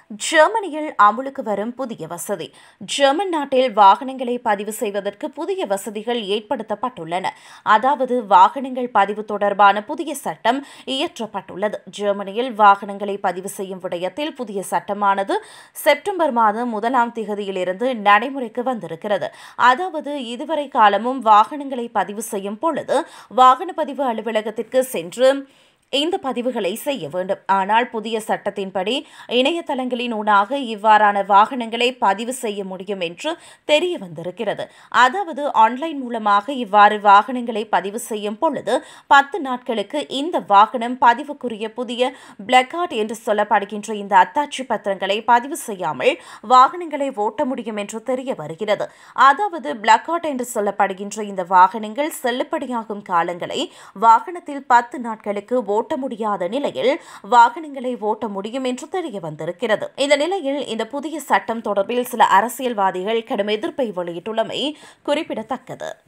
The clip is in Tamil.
ஜெர்மனியில் அமுலுக்கு வரும் புதிய வசதி ஜெர்மன் நாட்டில் வாகனங்களை பதிவு செய்வதற்கு புதிய வசதிகள் ஏற்படுத்தப்பட்டுள்ளன அதாவது வாகனங்கள் பதிவு தொடர்பான புதிய சட்டம் இயற்றப்பட்டுள்ளது ஜெர்மனியில் வாகனங்களை பதிவு செய்யும் விடயத்தில் புதிய சட்டமானது செப்டம்பர் மாதம் முதலாம் திகதியிலிருந்து நடைமுறைக்கு வந்திருக்கிறது அதாவது இதுவரை காலமும் வாகனங்களை பதிவு செய்யும் பொழுது வாகன பதிவு அலுவலகத்திற்கு சென்று இந்த பதிவுகளை செய்ய வேண்டும் ஆனால் புதிய சட்டத்தின்படி இணையதளங்களின் ஊடாக இவ்வாறான வாகனங்களை பதிவு செய்ய முடியும் என்று தெரிய வந்திருக்கிறது அதாவது ஆன்லைன் மூலமாக இவ்வாறு வாகனங்களை பதிவு செய்யும் பொழுது பத்து நாட்களுக்கு இந்த வாகனம் பதிவுக்குரிய புதிய பிளக்கார்ட் என்று சொல்லப்படுகின்ற இந்த அத்தாட்சி பத்திரங்களை பதிவு செய்யாமல் வாகனங்களை ஓட்ட முடியும் என்று தெரிய வருகிறது அதாவது பிளக்கார்ட் என்று சொல்லப்படுகின்ற இந்த வாகனங்கள் செல்லுபடியாகும் காலங்களை வாகனத்தில் பத்து நாட்களுக்கு ஓட்ட முடியாத நிலையில் வாகனங்களை ஓட்ட முடியும் என்று தெரிய வந்திருக்கிறது இந்த நிலையில் இந்த புதிய சட்டம் தொடர்பில் சில அரசியல்வாதிகள் கடும் எதிர்ப்பை வெளியிட்டுள்ளமை குறிப்பிடத்தக்கது